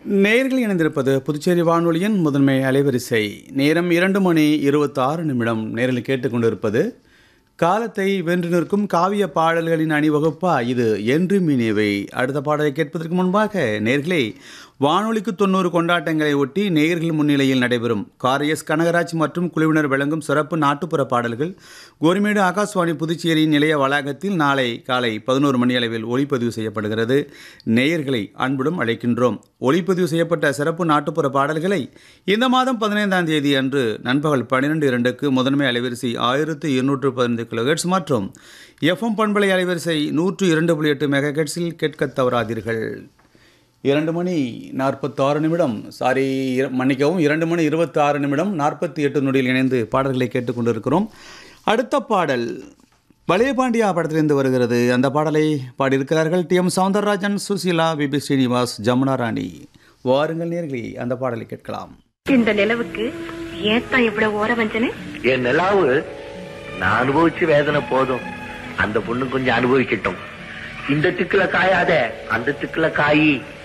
நேயர்கள் இணைந்திருப்பது புதுச்சேரி வானொலியின் முதன்மை அலைவரிசை நேரம் இரண்டு மணி இருபத்தாறு நிமிடம் நேரில் கேட்டுக்கொண்டிருப்பது காலத்தை வென்று நிற்கும் காவிய பாடல்களின் அணிவகுப்பா இது என்று மீனியவை அடுத்த பாடலை கேட்பதற்கு முன்பாக நேர்களே வானொலிக்கு தொண்ணூறு கொண்டாட்டங்களை ஒட்டி நேயர்கள் முன்னிலையில் நடைபெறும் காரியஸ் கனகராஜ் மற்றும் குழுவினர் வழங்கும் சிறப்பு நாட்டுப்புற பாடல்கள் கோரிமேடு ஆகாஷ்வாணி புதுச்சேரி நிலைய வளாகத்தில் நாளை காலை பதினோரு மணி அளவில் ஒளிப்பதிவு செய்யப்படுகிறது நேயர்களை அன்புடன் அழைக்கின்றோம் ஒளிப்பதிவு செய்யப்பட்ட சிறப்பு நாட்டுப்புற பாடல்களை இந்த மாதம் பதினைந்தாம் தேதி அன்று நண்பகல் பன்னிரெண்டு இரண்டுக்கு முதன்மை அலைவரிசை ஆயிரத்து இருநூற்று பதினைந்து கிலோஹெட்ஸ் மற்றும் எஃப்எம் பண்பலை அலைவரிசை நூற்று இரண்டு புள்ளி எட்டு மெகாஹெட்ஸில் கேட்கத் தவறாதீர்கள் இரண்டு மணி நாற்பத்தாறு நிமிடம் சாரி இர- மன்னிக்கவும் இரண்டு மணி இருபத்தாறு நிமிடம் நாற்பத்தி எட்டு நொடியில் இணைந்து பாடல்களை கேட்டுக்கொண்டிருக்கிறோம் அடுத்த பாடல் பழையபாண்டியா படத்திலிருந்து வருகிறது அந்த பாடலை பாடியிருக்கிறார்கள் T M Soundararajan Susheela P B Srinivas Jamuna Rani வாருங்கள் நேர்களே அந்த பாடலை கேட்கலாம் இந்த நிலவுக்கு ஏத்தான் இவ்வளவு ஓர வஞ்சனை என் நிலாவு நான் அனுபவிச்சு வேதனை போதும் அந்த பொண்ணு கொஞ்சம் அனுபவிக்கட்டும் இந்த திக்குல காயாத அந்த திக்குல காயி